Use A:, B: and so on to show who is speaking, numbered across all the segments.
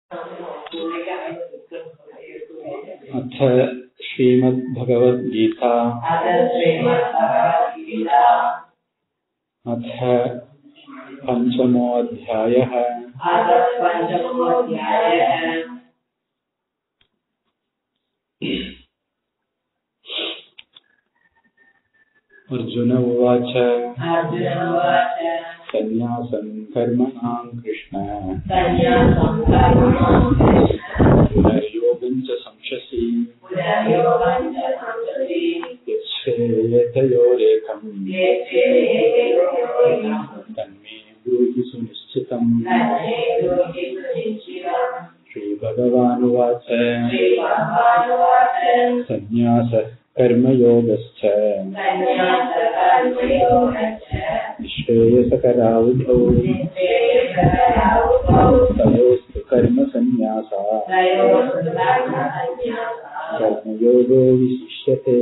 A: अथ श्रीमद्भगवद्गीता अथ पञ्चमोऽध्यायः अर्जुन उवाच सन्न्यासं कर्मणां कृष्ण पुनर्योगं च संशसि यच्छेयतयोरेकम् तन्मे ब्रूहि सुनिश्चितम् श्रीभगवानुवाच सन्न्यासः कर्मयोगश्च निःश्रेयसकरावुभौ तयोस्तु कर्मसन्न्यासा कर्मयोगो विशिष्यते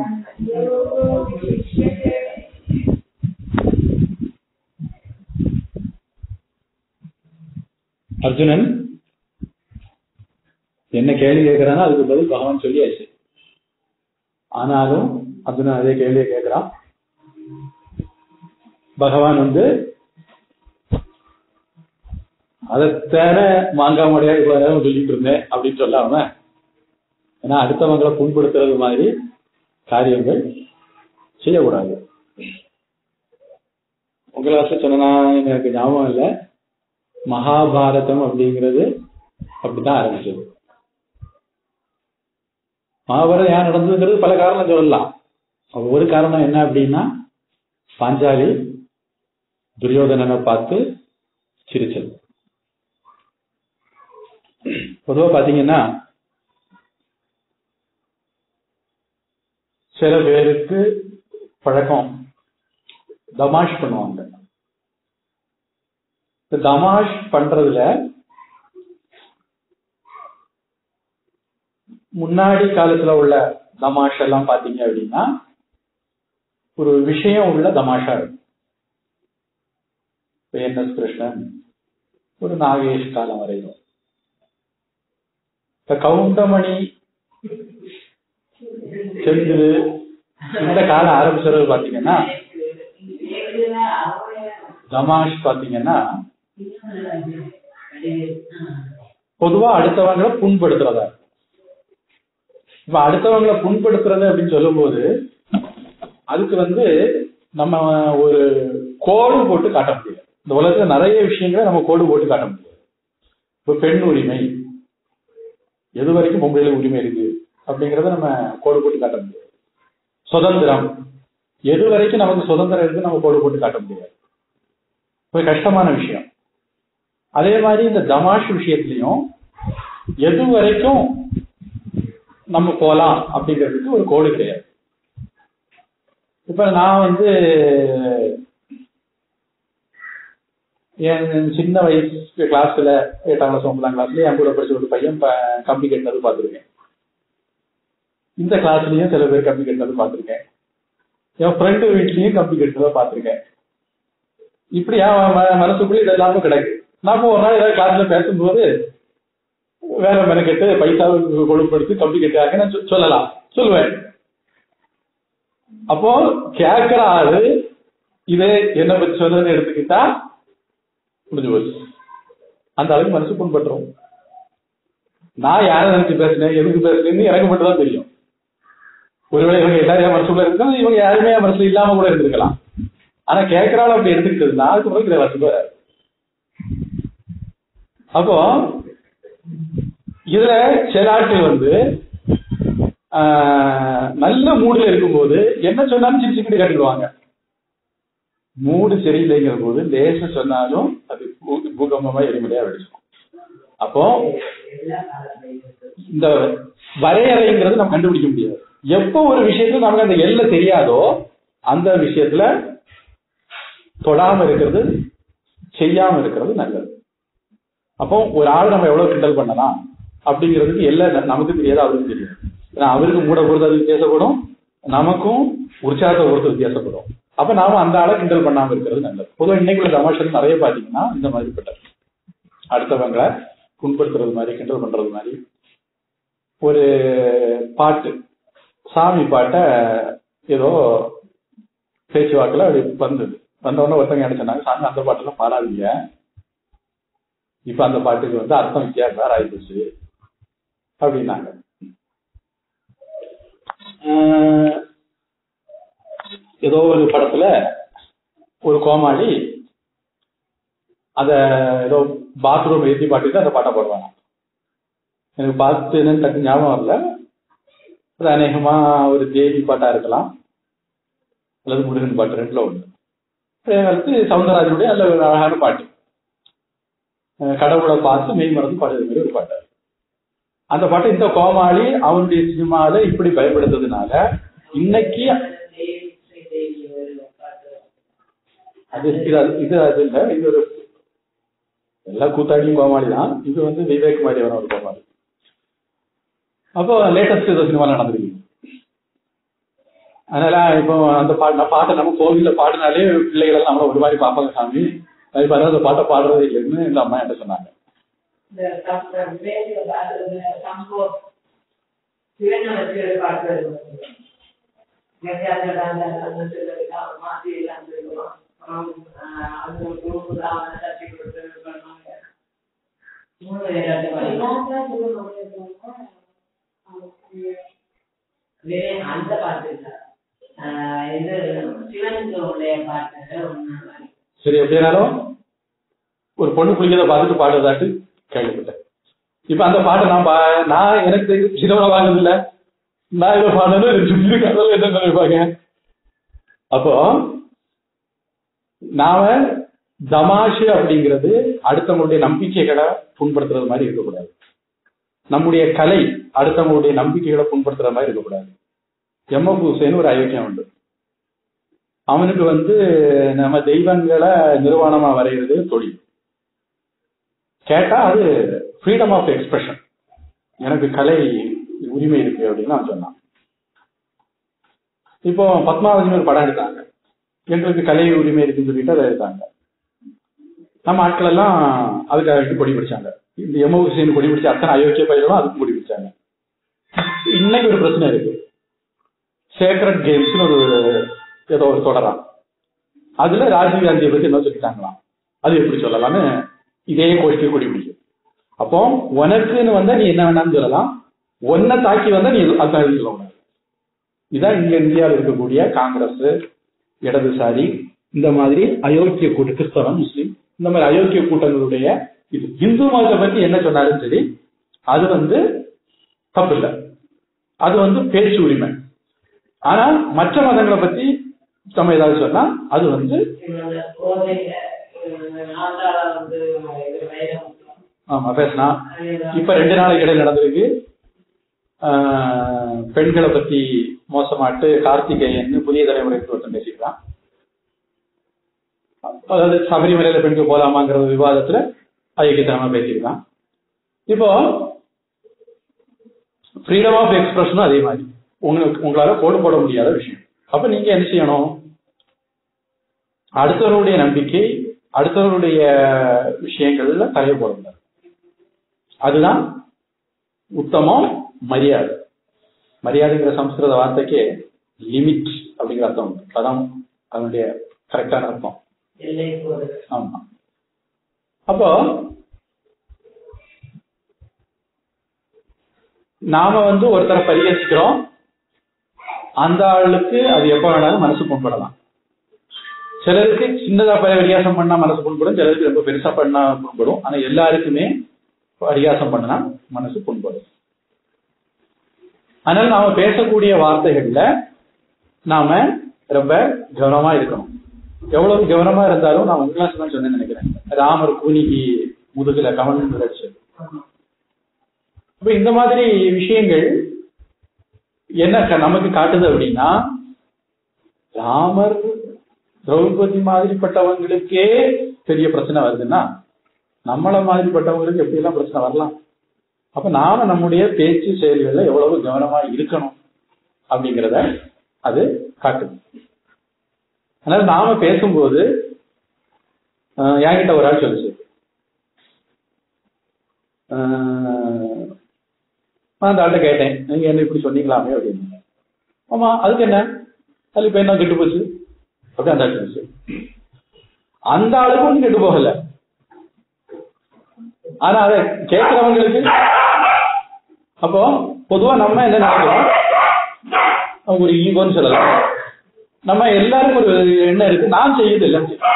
A: அர்ஜுனன் என்ன கேள்வி கேட்கிறானோ அதுக்கு பதில் பகவான் சொல்லியாச்சு ஆனாலும் அர்ஜுனன் அதே கேள்வியை கேட்கிறான் பகவான் வந்து அதைத்தான மாங்காய் முடியாது இவ்வளவு நேரம் சொல்லிட்டு இருந்தேன் அப்படின்னு சொல்லாம ஏன்னா அடுத்தவங்களை புண்படுத்துறது மாதிரி காரியங்கள் செய்யக்கூடாது உங்களை சொன்னா எனக்கு ஞாபகம் இல்லை மகாபாரதம் அப்படிங்கிறது அப்படித்தான் ஆரம்பிச்சது மகாபாரதம் ஏன் நடந்ததுங்கிறது பல காரணம் சொல்லலாம் ஒரு காரணம் என்ன அப்படின்னா பாஞ்சாலி துரியோதனனை பார்த்து சிரிச்சது பொதுவா பாத்தீங்கன்னா சில பேருக்கு பழக்கம் தமாஷ் பண்ணுவாங்க இந்த தமாஷ் பண்றதுல முன்னாடி காலத்துல உள்ள தமாஷ் எல்லாம் பாத்தீங்க அப்படின்னா ஒரு விஷயம் உள்ள தமாஷா இருக்கும் என் எஸ் கிருஷ்ணன் ஒரு நாகேஷ் காலம் வரையும் இப்ப கவுண்டமணி செந்தில் இந்த காலம் ஆரம்பிச்சது பாத்தீங்கன்னா தமாஷ் பாத்தீங்கன்னா பொதுவா அடுத்தவங்களை புண்படுத்துறதா இப்ப அடுத்தவங்களை புண்படுத்துறது அப்படின்னு சொல்லும் போது அதுக்கு வந்து நம்ம ஒரு கோடு போட்டு காட்ட முடியாது இந்த உலகத்துல நிறைய விஷயங்களை நம்ம கோடு போட்டு காட்ட முடியாது இப்ப பெண் உரிமை எது வரைக்கும் பொம்பளையில உரிமை இருக்கு அப்படிங்கறத நம்ம கோடு போட்டு காட்ட முடியாது சுதந்திரம் எது வரைக்கும் நமக்கு சுதந்திரம் இருக்கு நம்ம கோடு போட்டு காட்ட முடியாது ஒரு கஷ்டமான விஷயம் அதே மாதிரி இந்த தமாஷ் விஷயத்திலையும் எது வரைக்கும் நம்ம போலாம் அப்படிங்கிறதுக்கு ஒரு கோடு கிடையாது இப்ப நான் வந்து என் சின்ன வயசு கிளாஸ்ல எட்டாம் கிளாஸ் ஒன்பதாம் கிளாஸ்ல என் கூட படிச்ச ஒரு பையன் கம்பி கட்டினது பார்த்துருக்கேன் இந்த கிளாஸ்லயும் சில பேர் கம்பி கட்டினது பார்த்துருக்கேன் என் ஃப்ரெண்டு வீட்லயும் கம்பி கட்டினதை பார்த்துருக்கேன் இப்படி என் மனசுக்குள்ள இது எல்லாமே கிடக்கு நாம ஒரு நாள் ஏதாவது கிளாஸ்ல பேசும்போது வேற மெனக்கெட்டு பைசாவுக்கு கொழுப்படுத்தி கம்பி கட்டாங்க நான் சொல்லலாம் சொல்லுவேன் அப்போ கேட்கிற ஆளு இது என்ன பத்தி சொல்றதுன்னு எடுத்துக்கிட்டா முடிஞ்சு போச்சு அந்த அளவுக்கு மனசு புண்பட்டுரும் நான் யாரை நினைச்சு பேசினேன் எதுக்கு பேசுனேன்னு எனக்கு மட்டும் தான் தெரியும் ஒருவேளை இவங்க எல்லாரும் மனசுக்குள்ள இருக்காங்க இவங்க யாருமே மனசுல இல்லாம கூட இருந்திருக்கலாம் ஆனா கேட்கறாள் அப்படி எடுத்துக்கிட்டதுன்னா அதுக்கு பிறகு இதை மனசுக்கு வராது அப்போ இதுல சில ஆட்கள் வந்து நல்ல மூடுல இருக்கும்போது என்ன சொன்னாலும் சிரிச்சுக்கிட்டு கட்டிடுவாங்க மூடு சரியில்லைங்கிற போது லேச சொன்னாலும் அது பூகம்பமா எரிமலையா வெடிச்சிடும் அப்போ இந்த வரையறைங்கிறது நம்ம கண்டுபிடிக்க முடியாது எப்போ ஒரு விஷயத்துல நமக்கு அந்த எல்லை தெரியாதோ அந்த விஷயத்துல தொடாம இருக்கிறது செய்யாம இருக்கிறது நல்லது அப்போ ஒரு ஆள் நம்ம எவ்வளவு கிண்டல் பண்ணலாம் அப்படிங்கிறதுக்கு எல்லாம் நமக்கு தெரியாது அவருக்கு தெரியாது ஏன்னா அவருக்கு மூட பொறுத்து அது வித்தியாசப்படும் நமக்கும் உற்சாகத்தை பொறுத்து வித்தியாசப்படும் அப்ப நாம அந்த ஆளை கிண்டல் பண்ணாம இருக்கிறது நல்லது பொதுவாக இன்னைக்குள்ள தமாஷல் நிறைய பாத்தீங்கன்னா இந்த மாதிரிப்பட்ட அடுத்தவங்களை புண்படுத்துறது மாதிரி கிண்டல் பண்றது மாதிரி ஒரு பாட்டு சாமி பாட்டை ஏதோ பேச்சுவாக்கில் அப்படி வந்தது வந்தவொடனே ஒருத்தங்க என்ன சொன்னாங்க சாமி அந்த பாட்டெல்லாம் பாடாதீங்க இப்ப அந்த பாட்டுக்கு வந்து அர்த்தம் வித்தியாசம் வேற ஆயிப்போச்சு அப்படின்னாங்க ஆஹ் ஏதோ ஒரு படத்துல ஒரு கோமாளி அத ஏதோ பாத்ரூம் எழுதி பாட்டுக்கு அந்த பாட்டை போடுவாங்க எனக்கு பார்த்து என்னன்னு டக்கு ஞாபகம் வரல அது அநேகமா ஒரு தேவி பாட்டா இருக்கலாம் அல்லது முருகன் பாட்டு ரெண்டுல ஒண்ணு அதே காலத்து சவுந்தரராஜனுடைய நல்ல ஒரு அழகான பாட்டு அஹ் கடவுளை பார்த்து மெய் மறந்து பாடுறது மாதிரி ஒரு பாட்டு அந்த பாட்டை இந்த கோமாளி அவனுடைய சினிமால இப்படி பயன்படுத்ததுனால இன்னைக்கு அது இது அது- இது அது இல்ல இது ஒரு எல்லா கூத்தாடியும் கோமாளி தான் இது வந்து விவேக் மாதிரி வர ஒரு கோமாளி அப்போ லேட்டஸ்ட் ஏதோ சினிமால நடந்திருக்கு அதனால இப்போ அந்த பாட்டு நான் பாட்டை நம்ம கோவில்ல பாடினாலே பிள்ளைகள் எல்லாம் நம்மள ஒரு மாதிரி பார்ப்பாங்க சாமி அது பாரு அந்த பாட்டை பாடுறதே இல்லைன்னு இந்த அம்மா என்கிட்ட சொன்னாங்க
B: இந்த டாக்டர் விவேக் பாடுறது சம்போ சிவஞானத்தில் பாட்டு மாற்றி எல்லாம் சொல்லுவான் அப்புறம் ஆஹ் அந்த குழு அவனை தட்டி கொடுத்து பண்ணுவாங்க மூணு பேராட்டு விவேக் அந்த பாட்டு இல்ல ஆஹ் இது சிவனுடைய பாட்டு ஒண்ணு மாதிரி
A: சரி எப்படினாலும் ஒரு பொண்ணு குளிக்கிறத பார்த்துட்டு பாடுறதாட்டு கேள்விப்பட்டேன் இப்ப அந்த பாட்டை நான் பா- நான் எனக்கு தெரியும் சினிமா வாங்குறது இல்ல நான் இதை பாடணும் எனக்கு சுற்றி கதல என்ன நினைப்பாங்க அப்போ நாம தமாஷு அப்படிங்கிறது அடுத்தவங்களுடைய நம்பிக்கைகளை புண்படுத்துறது மாதிரி இருக்கக்கூடாது நம்முடைய கலை அடுத்தவங்களுடைய நம்பிக்கைகளை புண்படுத்துற மாதிரி இருக்கக்கூடாது எம் எஃப் ஹுசேன் ஒரு அயோக்கியம் உண்டு அவனுக்கு வந்து நம்ம தெய்வங்களை நிர்வாணமா வரைகிறது தொழில் கேட்டா அது ஃப்ரீடம் ஆஃப் எக்ஸ்பிரஷன் எனக்கு கலை உரிமை இருக்கு அப்படின்னு அவன் சொன்னான் இப்போ பத்மாவதி ஒரு படம் எடுத்தாங்க எங்களுக்கு கலை உரிமை இருக்குன்னு சொல்லிட்டு அதை எடுத்தாங்க நம்ம ஆட்கள் எல்லாம் அதுக்காக கொடி பிடிச்சாங்க இந்த எமோ ஹுசேன் கொடி பிடிச்ச அத்தனை அயோக்கிய பயிர்களும் அதுக்கு கொடி பிடிச்சாங்க இன்னைக்கு ஒரு பிரச்சனை இருக்கு சேக்ரட் கேம்ஸ்னு ஒரு ஏதோ ஒரு தொடராம் அதுல ராஜீவ் காந்தியை பத்தி என்ன சொல்லிட்டாங்களாம் அது எப்படி சொல்லலாம்னு இதே கோஷ்டி கொடி பிடிக்கும் அப்போ உனக்குன்னு வந்தா நீ என்ன வேணாம்னு சொல்லலாம் ஒன்ன தாக்கி வந்தா நீ அதான் எழுதி சொல்லக்கூடாது இதான் இங்க இந்தியாவில் இருக்கக்கூடிய காங்கிரஸ் இடதுசாரி இந்த மாதிரி அயோக்கிய கூட்டு கிறிஸ்தவன் முஸ்லீம் இந்த மாதிரி அயோக்கிய கூட்டங்களுடைய இது இந்து மதத்தை பத்தி என்ன சொன்னாலும் சரி அது வந்து தப்பு இல்லை அது வந்து பேச்சு உரிமை ஆனா மற்ற மதங்களை பத்தி நம்ம ஏதாவது சொன்னா அது வந்து
B: இவங்க கோதையில ஆந்திரால வந்து இது வைரம்
A: ஆமா பேசினா இப்ப ரெண்டு நாளைக்கு இடையில நடந்திருக்கு ஆஹ், பெண்களை பத்தி மோசமாட்டு கார்த்திகேயன் புதிய தலைமுறைக்கு ஒருத்தன் பேசியிருக்கான் அதாவது சபரிமலையில பெண்கள் போலாமாங்கிற ஒரு விவாதத்துல ஐக்கியத்தனமா பேசியிருக்கான் இப்போ ஃப்ரீடம் ஆஃப் எக்ஸ்பிரஷனும் அதே மாதிரி உங்களுக்கு உங்களால போடு போட முடியாத விஷயம் அப்ப நீங்க என்ன செய்யணும் அடுத்தவருடைய நம்பிக்கை அடுத்தவருடைய விஷயங்கள்ல தலைய போடக்கூடாது அதுதான் உத்தமம் மரியாதை மரியாதைங்கிற சம்ஸ்கிருத வார்த்தைக்கு லிமிட் அப்படிங்கிற அர்த்தம் உண்டு அதான் அதனுடைய கரெக்டான அர்த்தம்
B: எல்லை கோடு
A: ஆமா அப்போ நாம வந்து ஒருத்தரை பரிகசிக்கிறோம் அந்த ஆளுக்கு அது எப்ப வேணாலும் மனசு புண்படலாம் சிலருக்கு சின்னதா பல பரிகாசம் பண்ணா மனசு புண்படும் சிலருக்கு ரொம்ப பெருசா பண்ணா புண்படும் ஆனா எல்லாருக்குமே பரிகாசம் பண்ணா மனசு புண்படும் அதனால நாம பேசக்கூடிய வார்த்தைகள்ல நாம ரொம்ப கவனமா இருக்கணும் எவ்வளவு கவனமா இருந்தாலும் நான் உங்க கிளாஸ் தான் சொன்னேன்னு நினைக்கிறேன் ராமர் கூனிக்கு முதுகுல கவனம் விளைச்சு அப்ப இந்த மாதிரி விஷயங்கள் என்ன க- நமக்கு காட்டுது அப்படின்னா ராமர் திரௌபதி மாதிரிப்பட்டவங்களுக்கே பெரிய பிரச்சனை வருதுன்னா நம்மள மாதிரிப்பட்டவங்களுக்கு எப்படி எல்லாம் பிரச்சனை வரலாம் அப்ப நாம நம்முடைய பேச்சு செயல்கள்ல எவ்வளவு கவனமா இருக்கணும் அப்படிங்கிறத அது காட்டுது அதனால நாம பேசும்போது அஹ், என்கிட்ட ஒரு ஆள் சொல்லுச்சு ஆஹ், நான் அந்த ஆள்கிட்ட கேட்டேன் நீங்க என்ன இப்படி சொன்னீங்களாமே அப்படின்னு ஆமா அதுக்கு என்ன அது இப்ப என்ன கெட்டு போச்சு அப்படி அந்த ஆள் சொல்லுச்சு அந்த ஆளுக்கும் ஒண்ணும் கெட்டு போகல ஆனா அதை கேட்கிறவங்களுக்கு அப்போ பொதுவா நம்ம என்ன நினைக்கிறோம் ஒரு ஈகோன்னு சொல்லலாம் நம்ம எல்லாருக்கும் ஒரு எண்ணம் இருக்கு நான் செய்யுது எல்லாம் செய்யும்.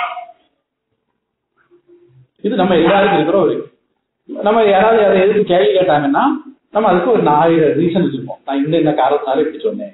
A: இது நம்ம எல்லாருக்கும் இருக்கிற ஒரு நம்ம யாராவது அதை எதுக்கு கேள்வி கேட்டாங்கன்னா நம்ம அதுக்கு ஒரு ஆயிரம் ரீசன் வச்சிருப்போம் நான் இந்த இந்த காரணத்தினால இப்படி சொன்னேன்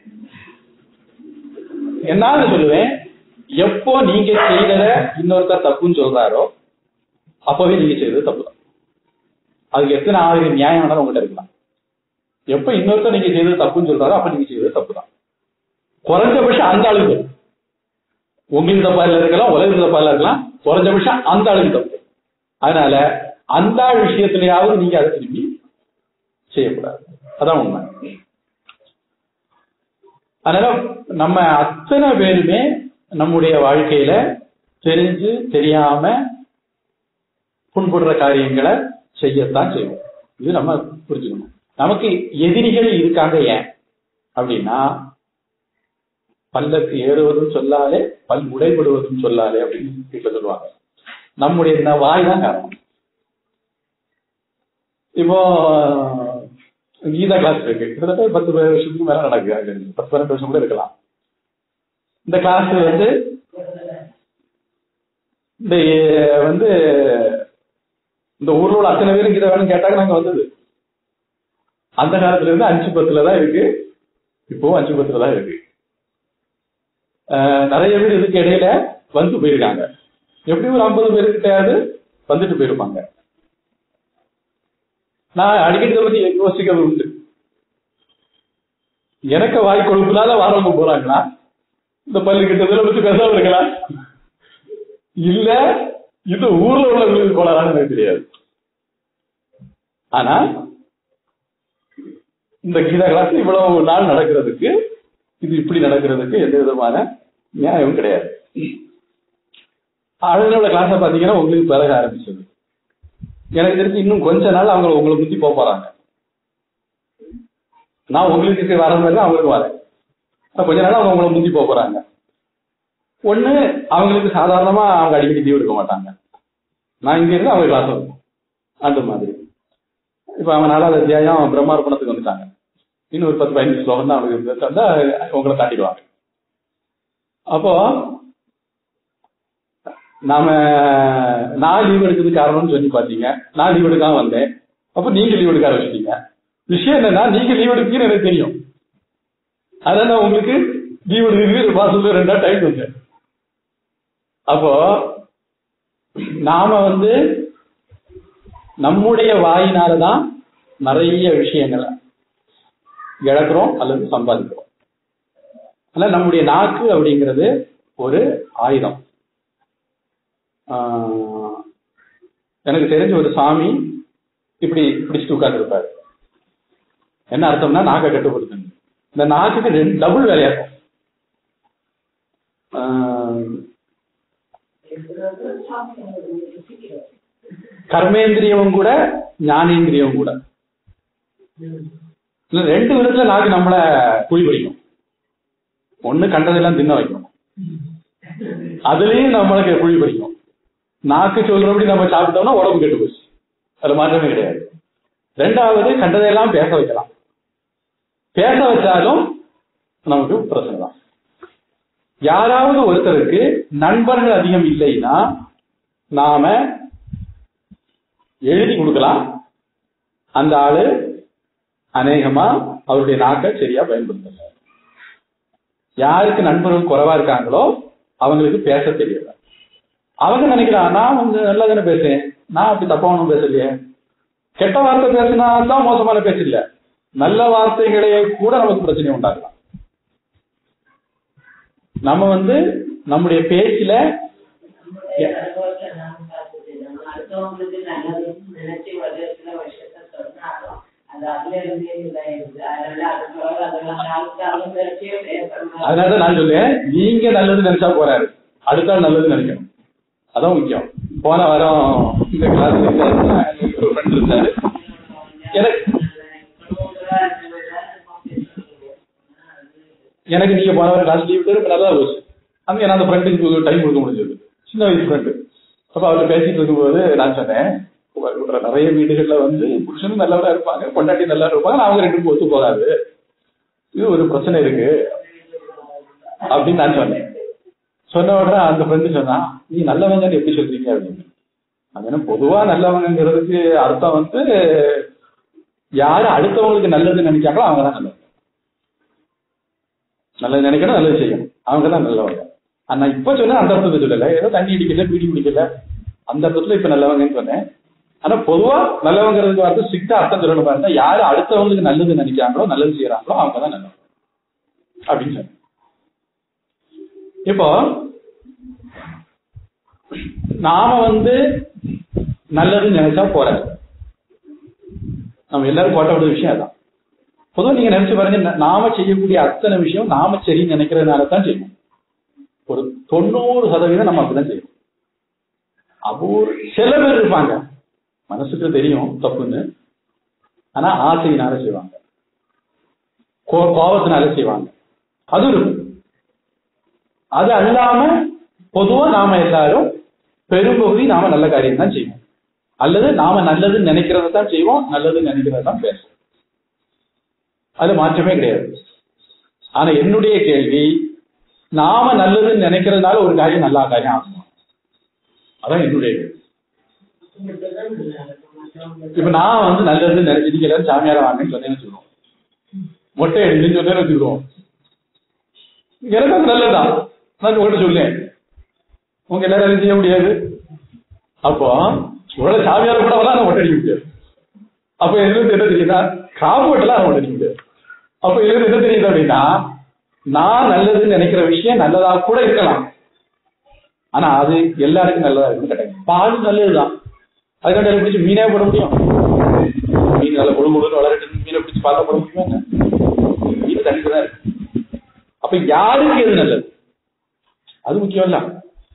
A: என்னால சொல்லுவேன் எப்போ நீங்க செய்தத இன்னொருத்தர் தப்புன்னு சொல்றாரோ அப்பவே நீங்க செய்தது தப்பு தான் அதுக்கு எத்தனை ஆயிரம் நியாயம் வேணாலும் உங்கள்கிட்ட இருக்கலாம் எப்ப இன்னொருத்தர் நீங்க செய்தது தப்புன்னு சொல்றாரோ அப்ப நீங்க செய்தது தப்பு தான் குறைஞ்சபட்சம் அந்த அளவுக்கு உங்களுக்கு தப்பா இல்ல இருக்கலாம் உலகத்துக்கு தப்பா இல்ல இருக்கலாம் குறைஞ்சபட்சம் அந்த அளவுக்கு தப்பு அதனால அந்த ஆள் விஷயத்திலேயாவது நீங்க அதை திரும்பி செய்யக்கூடாது அதான் உண்மை அதனால நம்ம அத்தனை பேருமே நம்முடைய வாழ்க்கையில தெரிஞ்சு தெரியாம புண்படுற காரியங்களை செய்யத்தான் செய்வோம் இது நம்ம புரிஞ்சுக்கணும் நமக்கு எதிரிகள் இருக்காங்க ஏன் அப்படின்னா பல்லக்கு ஏறுவதும் சொல்லாலே பல் உடைபடுவதும் சொல்லாலே அப்படின்னு வீட்டுல சொல்லுவாங்க நம்முடைய இந்த வாய் தான் காரணம் இப்போ கீதா கிளாஸ் இருக்கு கிட்டத்தட்ட பத்து வருஷத்துக்கு மேல நடக்குது அது. பத்து பன்னெண்டு வருஷம் கூட இருக்கலாம் இந்த கிளாஸ் வந்து இந்த அஹ், வந்து இந்த ஊர்ல உள்ள அத்தனை பேரும் கீதை வேணும்னு கேட்டாங்க நாங்க வந்தது அந்த காலத்துல இருந்து அஞ்சு பத்துல தான் இருக்கு இப்பவும் அஞ்சு பத்துல தான் இருக்கு அஹ், நிறைய பேர் இதுக்கு இடையில வந்து போயிருக்காங்க எப்படி ஒரு ஐம்பது பேருக்கிட்டையாவது வந்துட்டு போயிருப்பாங்க நான் அடிக்கடி இதை பத்தி யோசிக்கிறது உண்டு எனக்கு வாய் கொழுப்புனால வரவங்க போறாங்களா இந்த பல்லு கிட்டதுல பத்தி பேசாம இருக்கலாம் இல்ல இது ஊர்ல உள்ளவங்களுக்கு போலான்னு எனக்கு தெரியாது ஆனா இந்த கீதா கிளாஸ் இவ்வளவு நாள் நடக்கிறதுக்கு இது இப்படி நடக்கிறதுக்கு எந்த விதமான நியாயமும் கிடையாது அதனோட கிளாஸை பாத்தீங்கன்னா உங்களுக்கு பிறக ஆரம்பிச்சது எனக்கு தெரிஞ்சு இன்னும் கொஞ்ச நாள் அவங்க உங்களை முத்தி போக போறாங்க நான் உங்களுக்கு வர மாதிரி தான் அவங்களுக்கு வரேன் ஆனா கொஞ்ச நாள் அவங்க உங்களை முந்தி போக போறாங்க ஒண்ணு அவங்களுக்கு சாதாரணமா அவங்க அடிக்கடி லீவ் எடுக்க மாட்டாங்க நான் இங்க இருந்து அவங்க கிளாஸ் இருக்கும் அந்த மாதிரி இப்ப அவன் நாலாவது அத்தியாயம் பிரம்மார்ப்பணத்துக்கு வந்துட்டாங்க இன்னும் ஒரு பத்து பதினஞ்சு ஸ்லோகம் தான் அவங்களுக்கு தந்தா உங்களை தாண்டிடுவாங்க அப்போ நாம நான் லீவ் எடுக்கிறதுக்கு காரணம்னு சொல்லி பாத்தீங்க நான் லீவ் எடுக்காம வந்தேன் அப்ப நீங்க லீவ் எடுக்க ஆரம்பிச்சிட்டீங்க விஷயம் என்னன்னா நீங்க லீவ் எடுப்பீங்கன்னு எனக்கு தெரியும் அதனால நான் உங்களுக்கு லீவ் எடுக்கிறதுக்கு மாசத்துல ரெண்டா டைம் வந்தேன் அப்போ நாம வந்து நம்முடைய வாயினாலதான் நிறைய விஷயங்களை இழக்கிறோம் அல்லது சம்பாதிக்கிறோம் ஆனா நம்முடைய நாக்கு அப்படிங்கிறது ஒரு ஆயுதம் ஆஹ் எனக்கு தெரிஞ்ச ஒரு சாமி இப்படி பிடிச்சிட்டு உட்கார்ந்துருப்பாரு என்ன அர்த்தம்னா நாக்கை கட்டுப்படுத்துங்க இந்த நாக்குக்கு ரெண்டு டபுள் வேலையா இருக்கும் ஆஹ் கர்மேந்திரியமும் கூட ஞானேந்திரியமும் கூட இல்ல ரெண்டு விதத்துல நாக்கு நம்மள குழி பறிக்கும் ஒண்ணு கண்டதெல்லாம் தின்ன வைக்கும் அதுலயும் நம்மளுக்கு குழி பறிக்கும் நாக்கு சொல்றபடி நம்ம சாப்பிட்டோம்னா உடம்பு கெட்டு போச்சு அதுல மாற்றமே கிடையாது ரெண்டாவது கண்டதையெல்லாம் பேச வைக்கலாம் பேச வச்சாலும் நமக்கு பிரச்சனை தான் யாராவது ஒருத்தருக்கு நண்பர்கள் அதிகம் இல்லைன்னா நாம எழுதி கொடுக்கலாம் அந்த ஆளு அநேகமா அவருடைய நாக்கை சரியா பயன்படுத்தல யாருக்கு நண்பர்கள் குறைவா இருக்காங்களோ அவங்களுக்கு பேச தெரியல அவங்க நினைக்கிறான் நான் வந்து நல்லா தானே பேசுறேன் நான் அப்படி தப்பா ஒன்றும் பேசலையே கெட்ட வார்த்தை பேசினா தான் மோசமான பேச்சு இல்ல நல்ல வார்த்தைகளையே கூட நமக்கு பிரச்சனை உண்டாகலாம் நம்ம வந்து நம்முடைய பேச்சில
B: நம்முடைய அனுபவத்தை நாம பார்த்துட்டு நம்ம அடுத்தவங்களுக்கு நல்லதுன்னு நினைச்சு ஒரு சில விஷயத்த சொன்னாலும் அது அதுல இருந்தே இதாயிருது அதனால அது போல அதெல்லாம் காலத்து அவங்க நினைச்சே பேசணும்
A: அதனால நான் சொல்லுவேன் நீங்க நல்லது நினைச்சா போறாரு அடுத்த ஆள் நல்லது நினைக்கணும் அதான் முக்கியம் போன வாரம் இந்த கிளாஸ்ல ஃப்ரெண்ட் இருந்தாரு எனக்கு எனக்கு நீங்க போன வாரம் கிளாஸ் லீவ் இப்ப நல்லா போச்சு அங்க நான் அந்த ஃப்ரெண்டுக்கு டைம் கொடுக்க முடிஞ்சது சின்ன வயசு ஃப்ரெண்டு அப்ப அவர்கிட்ட பேசிட்டு இருக்கும்போது நான் சொன்னேன் உங்க நிறைய வீடுகள்ல வந்து புருஷனும் நல்லவரா இருப்பாங்க பொண்டாட்டி நல்லா இருப்பாங்க ஆனா அவங்க ரெண்டு பேரும் ஒத்து போகாது இது ஒரு பிரச்சனை இருக்கு அப்படின்னு நான் சொன்னேன் சொன்ன உடனே அந்த ஃப்ரெண்டு சொன்னா நீ நல்லவங்கன்னு எப்படி சொல்றீங்க அப்படின்னு அது பொதுவா நல்லவங்கிறதுக்கு அர்த்தம் வந்து யாரு அடுத்தவங்களுக்கு நல்லது நினைக்காங்களோ அவங்க தான் நல்லவங்க நல்லது நினைக்கணும் நல்லது செய்யணும் அவங்க தான் நல்லவங்க ஆனா இப்ப சொன்ன அந்த அர்த்தத்தை சொல்லல ஏதோ தண்ணி அடிக்கல பீடி குடிக்கல அந்த அர்த்தத்துல இப்ப நல்லவங்கன்னு சொன்னேன் ஆனா பொதுவா நல்லவங்கிறதுக்கு வந்து ஸ்ட்ரிக்டா அர்த்தம் சொல்லணும் பாருங்க யாரு அடுத்தவங்களுக்கு நல்லது நினைக்கிறாங்களோ நல்லது செய்யறாங்களோ அவங்க தான் நல்லவங்க அப்படின்னு சொன்னேன் இப்போ நாம வந்து நல்லது நினைச்சா போறாது நம்ம எல்லாரும் போட்ட விஷயம் அதான் பொதுவாக நீங்க நினைச்சு பாருங்க ந- நாம செய்யக்கூடிய அத்தனை விஷயம் நாம சரி நினைக்கிறதுனால தான் செய்வோம் ஒரு தொண்ணூறு சதவீதம் நம்ம அப்படிதான் செய்வோம் அபூர் சில பேர் இருப்பாங்க மனசுக்கு தெரியும் தப்புன்னு ஆனா ஆசையினால செய்வாங்க கோ- கோபத்தினால செய்வாங்க அது இருக்கும் அது அல்லாம பொதுவா நாம எல்லாரும் பெரும்பகுதி நாம நல்ல காரியம் தான் செய்வோம் அல்லது நாம நல்லது நினைக்கிறத தான் செய்வோம் நல்லது நினைக்கிறத தான் பேசுவோம் அது மாற்றமே கிடையாது ஆனா என்னுடைய கேள்வி நாம நல்லதுன்னு நினைக்கிறதுனால ஒரு காரியம் நல்ல காரியம் ஆகுமா அதான் என்னுடைய கேள்வி இப்ப நான் வந்து நல்லதுன்னு நினைச்சு நீங்க எல்லாரும் சாமியார வாங்கன்னு சொன்னேன்னு வச்சுக்கிறோம் மொட்டை அடிச்சுன்னு சொன்னேன்னு வச்சுக்கிறோம் எனக்கு அது நல்லதுதான் நான் உங்கள்கிட்ட சொல்லேன் உங்க எல்லாரும் செய்ய முடியாது அப்போ உங்களை சாமியார கூட வரலாம் நான் மொட்டை அடிக்க முடியாது அப்ப இதுல இருந்து என்ன தெரியுதா காம்பவுண்ட்லாம் நான் அடிக்க முடியாது அப்ப இதுல இருந்து என்ன தெரியுது அப்படின்னா நான் நல்லதுன்னு நினைக்கிற விஷயம் நல்லதா கூட இருக்கலாம் ஆனா அது எல்லாருக்கும் நல்லதா இருக்குன்னு கேட்டாங்க பால் நல்லதுதான் அதுக்காண்டி பிடிச்சி மீனே போட முடியும் மீன் நல்ல முழு முழுன்னு வளரட்டு மீனை பிடிச்சி பால்ல போட முடியுமா என்ன? மீன் தனிக்கு தான் இருக்கு அப்ப யாருக்கு எது நல்லது அது முக்கியம் இல்ல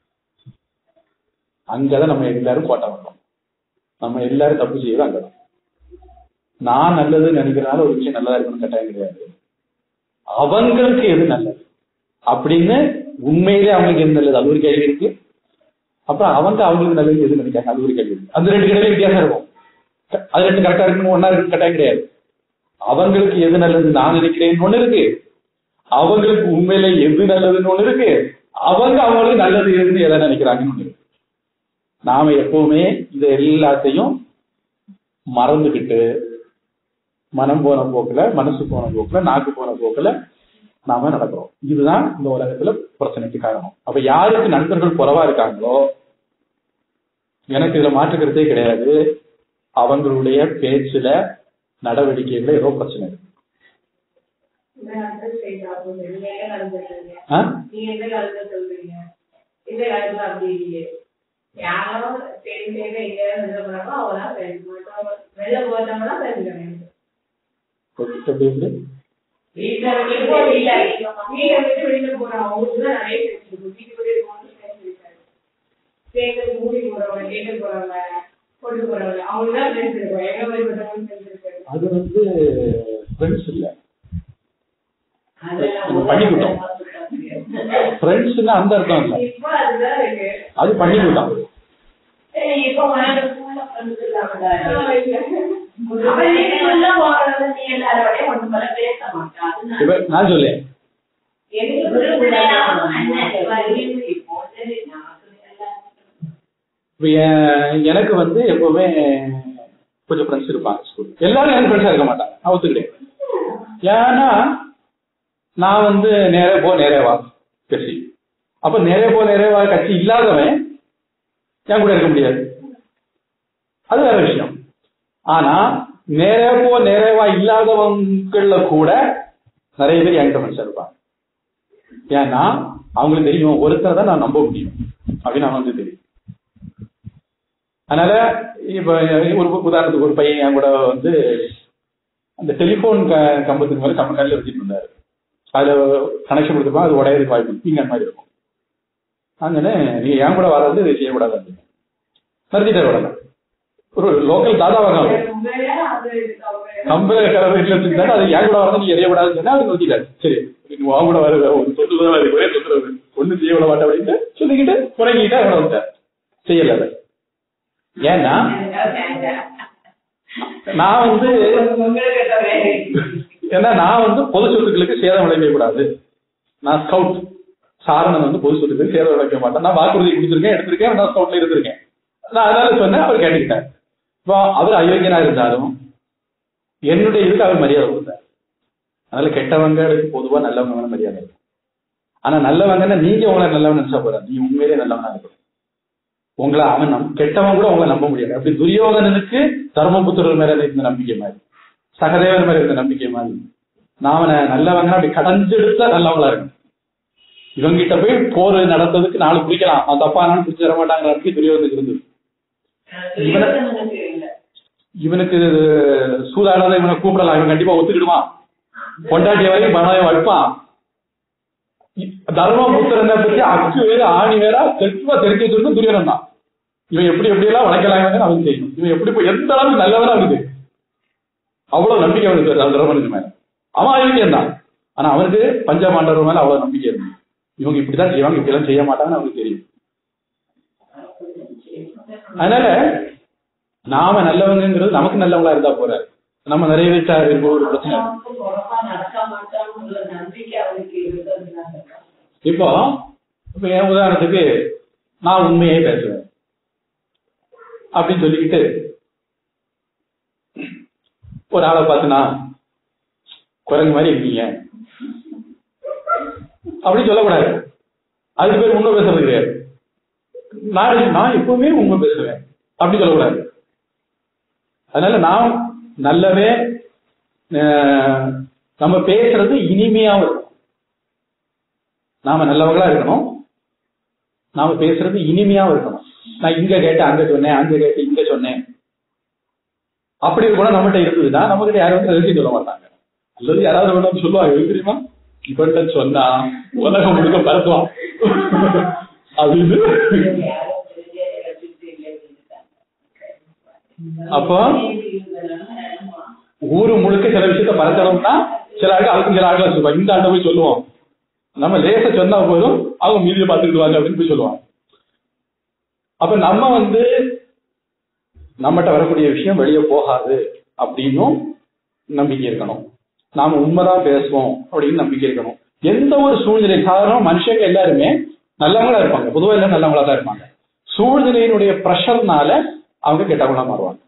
A: அங்கதான் நம்ம எல்லாரும் கோட்டை வந்தோம் நம்ம எல்லாரும் தப்பு செய்யறது அங்கதான் நான் நல்லதுன்னு நினைக்கிறனால ஒரு விஷயம் நல்லதா இருக்கணும்னு கட்டாயம் கிடையாது அவங்களுக்கு எது நல்லது அப்படின்னு உண்மையிலே அவங்களுக்கு எது நல்லது அது ஒரு கேள்வி இருக்கு அப்புறம் அவங்க அவங்களுக்கு நல்லது எது நினைக்காங்க அது ஒரு கேள்வி இருக்கு அந்த ரெண்டு கிடையில வித்தியாசம் இருக்கும் க- அது ரெண்டு கரெக்டா இருக்கணும் ஒன்னா இருக்கு கட்டாயம் கிடையாது அவங்களுக்கு எது நல்லது நான் நினைக்கிறேன்னு ஒண்ணு இருக்கு அவங்களுக்கு உண்மையில எது நல்லதுன்னு ஒண்ணு இருக்கு அவங்க அவங்களுக்கு நல்லது எதுன்னு எதை நினைக்கிறாங்கன்னு ஒண்ணு இருக்கு நாம எப்பவுமே இதை எல்லாத்தையும் மறந்துகிட்டு மனம் போன போக்குல மனசு போன போக்குல நாக்கு போன போக்குல நாம நடக்கிறோம் இதுதான் இந்த உலகத்துல பிரச்சனைக்கு காரணம் அப்ப யாருக்கு நண்பர்கள் குறைவா இருக்காங்களோ எனக்கு இதுல மாற்றுக்கிறதே கிடையாது அவங்களுடைய பேச்சுல நடவடிக்கைகள்ல ஏதோ பிரச்சனை இருக்கு ஆ?
B: நீங்க எந்த காலத்துல சொல்றீங்க இந்த காலத்துல அப்படி இல்லையே யாரும் சரி சரி எங்க வெளில போறாங்களோ அவதான் பேசணும் வெளில போறவங்க தான் பேச கிடையாது
A: எப்படி இருக்கு?
B: வீட்டுல வீட்டுல வீட்டுல வீட்டை விட்டு வெளியில போறோம் அவங்களுக்கு தான் நிறைய பேச்சு இருக்கு வீட்டுக்குள்ளே இருக்கவங்க பேச இருக்காது தேர்தல் மூடி போறவங்க தேர்தல் போறவங்க கொண்டு போறவங்க அவங்க தான் பேசிருக்கோம் எங்க மாதிரி பட்டவங்க பேசிருக்காரு
A: அது வந்து ஃப்ரெண்ட்ஸ் இல்ல நம்ம பண்ணிக்கிட்டோம். ஃப்ரெண்ட்ஸ்னா அந்த அர்த்தம் இல்ல
B: இப்போ அதுதான் இருக்கு
A: அது பண்ணிக்கிட்டான்
B: சரி, இப்போ உனக்கு ஸ்கூல்ல ஃப்ரெண்ட்ஸ் இல்லாமடா அவன் வீட்டுக்குள்ள போறத நீ எல்லாரோடய ஒண்ணு போல பேச மாட்டான் அதனால
A: இப்ப நான் சொல்லேன்
B: எனக்கு உறுதுணையாகவும் அண்ணன் வருகிறது இப்போ சரி நமக்கு எல்லாம்
A: இப்ப என்- எனக்கு வந்து எப்பவுமே கொஞ்சம் ஃப்ரெண்ட்ஸ் இருப்பாங்க ஸ்கூல் எல்லாரும் எனக்கு ஃப்ரெண்ட்ஸா இருக்க மாட்டாங்க நான் ஒத்துக்கிட்டேன் ஏன்னா நான் வந்து நேரே போ நேரே வா கட்சி அப்ப நேரே போ நேரே வா கட்சி இல்லாதவன் என் கூட இருக்க முடியாது அது வேற விஷயம் ஆனா நேரே போ நேரே வா இல்லாதவங்கள கூட நிறைய பேர் என்கிட்ட ஃப்ரெண்ட்ஸா இருப்பாங்க ஏன்னா அவங்களுக்கு தெரியும் ஒருத்தரை தான் நான் நம்ப முடியும் அப்படின்னு அவங்களுக்கு தெரியும் அதனால இப்ப ஒரு உதாரணத்துக்கு ஒரு பையன் என் கூட வந்து அந்த டெலிபோன் கம்பத்துக்கு மேல கம்ம கல்ல வச்சுட்டு இருந்தாரு அதுல கனெக்ஷன் கொடுத்துருப்பா அது உடையறதுக்கு வாய்ப்பு இருக்கு. இங்க அந்த மாதிரி இருக்கும் அதனால நீங்க என் கூட வராது இது செய்யக்கூடாது அப்படின்னு நிறுத்திட்டார் உடனே ஒரு லோக்கல் தாதாவாக
B: உண்மையா அது அவங்க
A: கம்பல கலர் வீட்டுல வச்சிருந்தாரு அது ஏன் கூட வரணும் நீ எறியக்கூடாதுன்னு சொன்னா அது நோக்கிட்டாரு சரி நீ உன் கூட வர ஒரு தொட்டு தான் வருது ஒரே தொட்டுறது ஒண்ணு செய்ய விட மாட்டேன் அப்படின்ட்டு சொல்லிக்கிட்டு குறைங்கிட்டு அவனை வந்துட்டார் செய்யல அதை ஏன்னா நான் வந்து
B: உங்களுக்கு வேலை
A: ஏன்னா நான் வந்து பொது சொத்துக்களுக்கு சேதம் விளைவிக்க கூடாது நான் ஸ்கவுட் சாரணன் வந்து பொது சொத்துக்களுக்கு சேதம் விளைவிக்க மாட்டேன் நான் வாக்குறுதி கொடுத்துருக்கேன் எடுத்திருக்கேன் நான் ஸ்கவுட்ல இருந்திருக்கேன் நான் அதனால சொன்னேன் அவர் கேட்டுக்கிட்டார் இப்போ அவர் அயோக்கியனா இருந்தாலும் என்னுடைய இதுக்கு அவர் மரியாதை கொடுத்தார் அதனால கெட்டவங்களுக்கு பொதுவா நல்லவங்க மேல மரியாதை இருக்கும் ஆனா நல்லவங்கன்னா நீங்க உங்களை நல்லவன் நினைச்சா போறாரு நீ உண்மையிலே நல்லவனா இருக்கணும் உங்களை அவன் நம் கெட்டவன் கூட உங்களை நம்ப முடியாது அப்படி துரியோதனனுக்கு தர்மபுத்திரர் மேல இருந்த நம்பிக்கை மாதிரி சகதேவர் மேல இருந்த நம்பிக்கை மாதிரி நான் அவனை நல்லவங்க அப்படி கடைஞ்செடுத்தா நல்லவங்களா இருக்கும் இவங்கிட்ட போய் போர் நடந்ததுக்கு நாலு பிடிக்கலாம் அவன் தப்பானாலும் பிடிச்சு தர மாட்டாங்கிற நம்பிக்கை துரியோதனுக்கு இருந்தது
B: துரியோதனனுக்கு இல்ல
A: இவனுக்கு சூதாடாத இவனை கூப்பிடலாம் இவன் கண்டிப்பா ஒத்துக்கிடுவான் பொண்டாட்டிய வரைக்கும் பணம் வைப்பான் தர்மபுத்திரனை பத்தி அச்சு வேற ஆணி வேற தெளிவா தெரிஞ்சு வச்சிருக்க துரியனன் தான் இவன் எப்படி எப்படி எல்லாம் வளைக்கலாம்னு அவனுக்கு தெரியும் இவன் எப்படி போய் எந்த அளவுக்கு நல்லவனா அவனுக்கு தெரியும். அவ்வளவு நம்பிக்கை அவனுக்கு இருக்கு அந்த தர்மனுக்கு மேல அவன் அயோக்கியம் தான் ஆனா அவனுக்கு பஞ்சபாண்டவர் மேல அவ்வளவு நம்பிக்கை இருக்கு இவங்க இப்படிதான் செய்வாங்க இப்படி எல்லாம் செய்ய மாட்டாங்கன்னு அவனுக்கு தெரியும் அதனால நாம நல்லவங்கிறது நமக்கு நல்லவங்களா இருந்தா போறாரு நம்ம நிறைவேற்றா இருக்க ஒரு பிரச்சனை இருக்கு.
B: நமக்கு உறவா நடக்க மாட்டாங்கிற நம்பிக்கை அவருக்கு இருக்கிறதுனால
A: இப்போ இப்ப என் உதாரணத்துக்கு நான் உண்மையே பேசுவேன் அப்படின்னு சொல்லிக்கிட்டு ஒரு ஆளை பார்த்துனா குரங்கு மாதிரி இருக்கீங்க அப்படி சொல்லக்கூடாது அதுக்கு பேர் உண்மை பேசுறது கிடையாது நான் நான் எப்பவுமே உண்மை பேசுவேன் அப்படி சொல்லக்கூடாது அதனால நான் நல்லவே அஹ், நம்ம பேசுறது இனிமையாவும் இருக்கும் நாம நல்லவங்களா இருக்கணும் நாம பேசுறது இனிமையாவும் இருக்கணும் நான் இங்க கேட்டேன் அங்க சொன்னேன் அங்க கேட்டு இங்க சொன்னேன் அப்படி ஒரு குணம் நம்மகிட்ட இருந்ததுன்னா நம்ம கிட்ட யாரும் வந்து ரகசியம் சொல்ல மாட்டாங்க அல்லது யாராவது ஒண்ணு வந்து சொல்லுவாங்க எது தெரியுமா இவன்கிட்ட சொன்னா உலகம் முழுக்க பரத்துவான் அப்படின்னு
B: யாரோ தெரிஞ்ச ரசித்து இல்லை
A: அப்போ ஊரு முழுக்க சில விஷயத்த பரத்தணும்னா சில ஆளுக்கு அதுக்கும் சில ஆளுகள் சொல்லுவாங்க இந்த ஆண்ட போய் சொல்லுவோம் நம்ம லேச சொன்னா போதும் அவங்க மீதியை பார்த்துக்கிடுவாங்க அப்படின்னு போய் சொல்லுவாங்க அப்ப நம்ம வந்து நம்மகிட்ட வரக்கூடிய விஷயம் வெளியே போகாது அப்படின்னும் நம்பிக்கை இருக்கணும் நாம உண்மைதான் பேசுவோம் அப்படின்னு நம்பிக்கை இருக்கணும் எந்த ஒரு சூழ்நிலை சாதாரண மனுஷங்க எல்லாருமே நல்லவங்களா இருப்பாங்க பொதுவா எல்லாம் நல்லவங்களா தான் இருப்பாங்க சூழ்நிலையினுடைய ப்ரெஷர்னால அவங்க கெட்டவங்களா மாறுவாங்க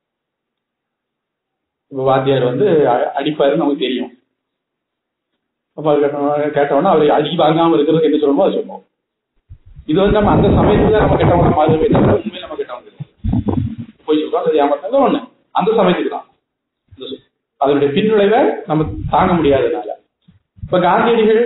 A: இப்ப வாத்தியார் வந்து அ- அடிப்பாருன்னு நமக்கு தெரியும் அப்ப அது கேட்டவன- கேட்டவொடனே அவர் அடி வாங்காம இருக்கிறதுக்கு என்ன சொல்லணுமோ அதை சொல்லுவோம் இது வந்து நம்ம அந்த சமயத்துல நம்ம கெட்டவங்க மாதிரி தவிர உண்மையில நம்ம கெட்டவங்க இல்லை. போய் சொல்றோம் அது ஏமாத்தாங்க ஒண்ணு அந்த சமயத்துக்கு தான் இந்த சொ- அதனுடைய பின்விளைவை நம்ம தாங்க முடியாததுனால இப்ப காந்தியடிகள்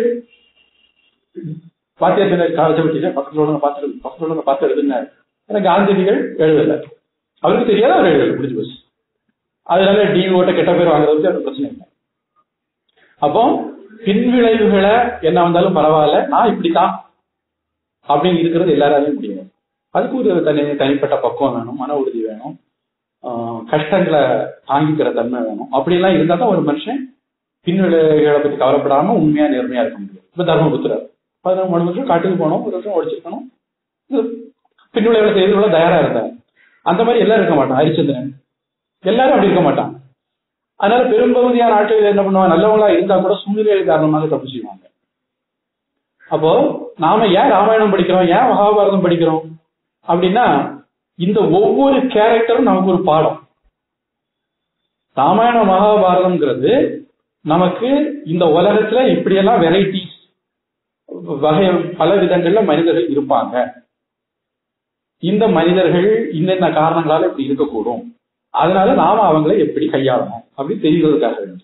A: வாத்தியார் காலத்தை விட்டு பக்கத்துல உள்ளவங்க பார்த்து பக்கத்துல உள்ளவங்க பார்த்து எழுதுனாரு ஏன்னா காந்தியடிகள் எழுதல அவருக்கு தெரியாத அவர் எழுதல முடிஞ்சு போச்சு அதனால டி ஓட்ட கெட்ட பேர் வாங்குறது அது பிரச்சனை இல்லை அப்போ பின்விளைவுகளை என்ன வந்தாலும் பரவாயில்ல நான் இப்படித்தான் அப்படின்னு இருக்கிறது எல்லாராலையும் முடியாது அதுக்கு ஒரு தனி தனிப்பட்ட பக்குவம் வேணும் மன உறுதி வேணும் ஆஹ் கஷ்டங்களை தாங்கிக்கிற தன்மை வேணும் அப்படியெல்லாம் இருந்தா தான் ஒரு மனுஷன் பின்விளைவுகளை பத்தி கவலைப்படாம உண்மையா நேர்மையா இருக்க முடியும் இப்ப தர்மபுத்திரர் பதினொரு மூணு வருஷம் காட்டுக்கு போனோம் ஒரு வருஷம் ஒழிச்சிருக்கணும் இது பின்விளைவுகளை செய்து தயாரா இருந்தார் அந்த மாதிரி எல்லாரும் இருக்க மாட்டான் ஹரிச்சந்திரன் எல்லாரும் அப்படி இருக்க மாட்டாங்க அதனால பெரும்பகுதியான ஆட்கள் என்ன பண்ணுவாங்க நல்லவங்களா இருந்தா கூட சூழ்நிலை காரணமாக தப்பு செய்வாங்க அப்போ நாம ஏன் ராமாயணம் படிக்கிறோம் ஏன் மகாபாரதம் படிக்கிறோம் அப்படின்னா இந்த ஒவ்வொரு கேரக்டரும் நமக்கு ஒரு பாடம் ராமாயண மகாபாரதம்ங்கிறது நமக்கு இந்த உலகத்துல இப்படியெல்லாம் வெரைட்டிஸ் வகை பல விதங்கள்ல மனிதர்கள் இருப்பாங்க இந்த மனிதர்கள் இன்னென்ன காரணங்களால இப்படி இருக்கக்கூடும் அதனால நாம அவங்களை எப்படி கையாளணும் அப்படின்னு தெரிகிறதுக்காக வேண்டி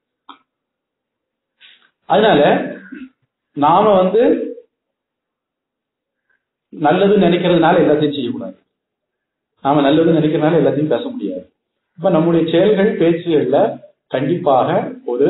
A: அதனால நாம வந்து நல்லது நினைக்கிறதுனால எல்லாத்தையும் செய்யக்கூடாது நாம நல்லது நினைக்கிறதுனால எல்லாத்தையும் பேச முடியாது இப்ப நம்முடைய செயல்கள் பேச்சுகள்ல கண்டிப்பாக ஒரு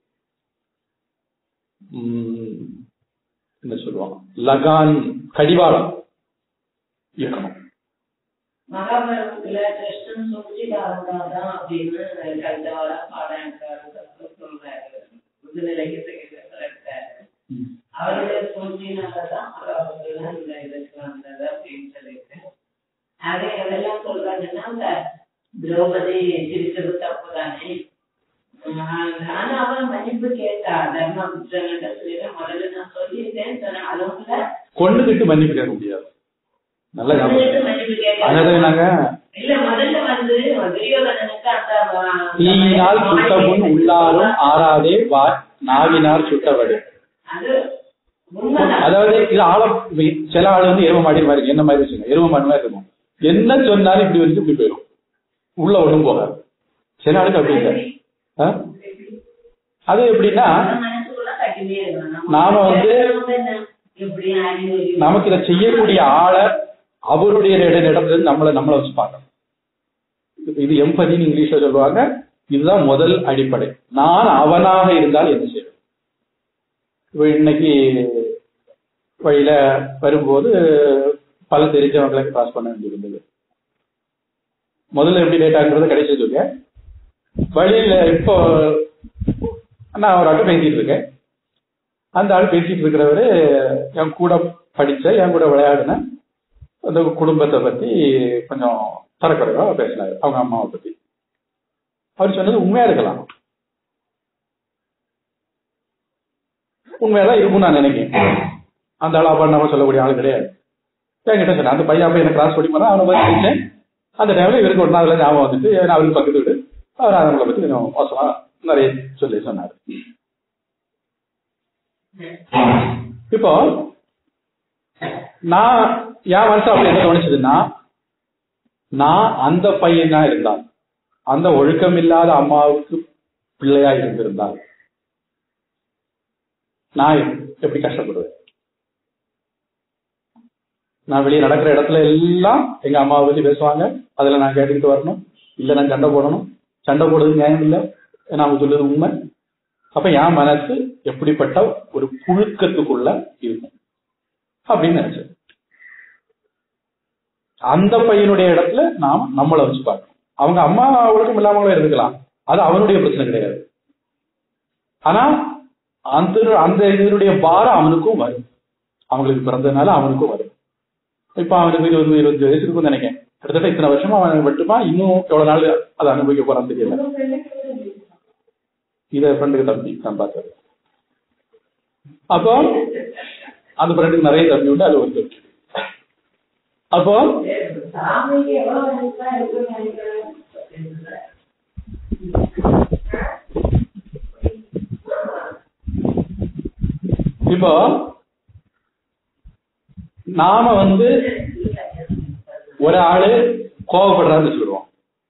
A: ம், என்ன சொல்லுவாங்க லகான் கடிவாளம் இருக்கணும்
B: மகாபாரதத்துல கிருஷ்ணன் சூழ்ச்சிக்காரன்தான் அப்படின்னு கந்தவாட பாடம் சொல்றாரு முதுநிலைக்கு இருக்காரு
A: ம்.
B: அவருடைய சூழ்ச்சினாலதான் அவர்கள் இந்த இதுக்கு வந்தது அப்படின்னு சொல்லிட்டு அதை அதெல்லாம் சொல்றாங்கன்னா அந்த திரௌபதி சிரிச்சது தப்பு தானே ஆனா அவன் மன்னிப்பு கேட்டா தர்மபுத்திரன்கிட்ட சொல்லிட்டு முதல்ல நான் சொல்லிட்டேன் சொன்னேன் அதுவும்
A: கொண்டுகிட்டு மன்னிப்பு கேட்க முடியாது நல்ல ஞாபகம்
B: மன்னிப்பு
A: அதாவது
B: கேட்க
A: நாங்க
B: இல்ல முதல்ல வந்து துரியோதனனுக்கு அந்த வா-
A: தீயினால் சுட்ட முன் உள்ளாரும் ஆறாதே வா நாவினார் சுட்டவடு
B: அது உண்மைதான்
A: அதாவது இது ஆழம் சில ஆள் வந்து எரும மாடி மாதிரி இருக்கு. என்ன மாதிரி வச்சுங்க எரும மாடி மாதிரி இருக்கும் என்ன சொன்னாலும் இப்படி வந்து இப்படி போயிடும் உள்ள ஒண்ணும் போகாது சில ஆளுக்கு அப்படி இல்லை ஆ? அது எப்படின்னா
B: மனசுக்குள்ள கட்டினே இருக்கணும்.
A: நாம வந்து
B: எப்படி அறிவு
A: நமக்கு இதை செய்யக்கூடிய ஆளை அவருடைய இட- இடத்துல இருந்து நம்மளை நம்மளை வச்சு பார்க்கணும் இது எம்பதின்னு இங்கிலீஷ்ல சொல்லுவாங்க இதுதான் முதல் அடிப்படை நான் அவனாக இருந்தால் என்ன செய்வேன் இப்ப இன்னைக்கு வழியில வரும்போது பல தெரிஞ்சவங்களை கிராஸ் பண்ண வேண்டியிருந்தது முதல்ல எப்படி லேட் ஆகுறது கடைசி சொல்லுங்க வழியில இப்போ நான் ஒரு ஆட்டம் பேசிட்டு இருக்கேன் அந்த ஆள் பேசிட்டு இருக்கிறவரு என் கூட படிச்ச என் கூட விளையாடின அந்த குடும்பத்தை பத்தி கொஞ்சம் தரக்குறைவா பேசினாரு அவங்க அம்மாவை பத்தி அவர் சொன்னது உண்மையா இருக்கலாம் உண்மையா தான் இருக்கும்னு நான் நினைக்கிறேன் அந்த ஆள் அப்பா நம்ம சொல்லக்கூடிய ஆள் கிடையாது என்கிட்ட சொன்னேன் அந்த பையன் அப்ப என்ன கிராஸ் பண்ணி போனா அவனை பத்தி பேசினேன் அந்த டைம்ல இவருக்கு ஒரு நாள் ஞாபகம் வந்துட்டு நான் அவருக்கு பக்கத்து வீடு அவர் அவங்கள பத்தி கொஞ்சம் மோசமா நிறைய சொல்லி சொன்னாரு இப்போ நான் என் மனசு அப்படி என்ன தோணுச்சுதுன்னா நான் அந்த பையனா இருந்தால் அந்த ஒழுக்கம் இல்லாத அம்மாவுக்கு பிள்ளையா இருந்திருந்தால் நான் எப்படி கஷ்டப்படுவேன் நான் வெளியே நடக்கிற இடத்துல எல்லாம் எங்க அம்மாவை பத்தி பேசுவாங்க அதுல நான் கேட்டுக்கிட்டு வரணும் இல்ல நான் சண்டை போடணும் சண்டை போடுறது நியாயம் இல்லை ஏன்னா அவங்க சொல்றது உண்மை அப்ப என் மனசு எப்படிப்பட்ட ஒரு புழுக்கத்துக்குள்ள இருக்கும் அப்படின்னு நினைச்சேன் அந்த பையனுடைய இடத்துல நாம் நம்மளை வச்சு பார்க்கணும் அவங்க அம்மா ஒழுக்கம் இல்லாமலும் இருந்துக்கலாம் அது அவனுடைய பிரச்சனை கிடையாது ஆனா அந்த அந்த இதனுடைய பாரம் அவனுக்கும் வரும் அவங்களுக்கு பிறந்ததுனால அவனுக்கும் வரும் இப்ப அவனுக்கு இருபது இருபது வயசு இருக்கும்னு நினைக்கிறேன் கிட்டத்தட்ட இத்தனை வருஷமா அவன் விட்டுப்பான் இன்னும் எவ்வளவு நாள் அதை அனுபவிக்க போறான்னு தெரியல இத ஃப்ரெண்டுக்கு தம்பி நான் பார்த்தது அப்போ அந்த ஃப்ரெண்டுக்கு நிறைய தம்பி உண்டு அது ஒரு தம்பி அப்போ
B: சாமிக்கு எவ்வளவு நினைச்சா இருக்குன்னு நினைக்கிறேன்
A: இப்போ நாம வந்து ஒரு ஆளு கோவப்படுறான்னு வச்சுக்கிடுவோம்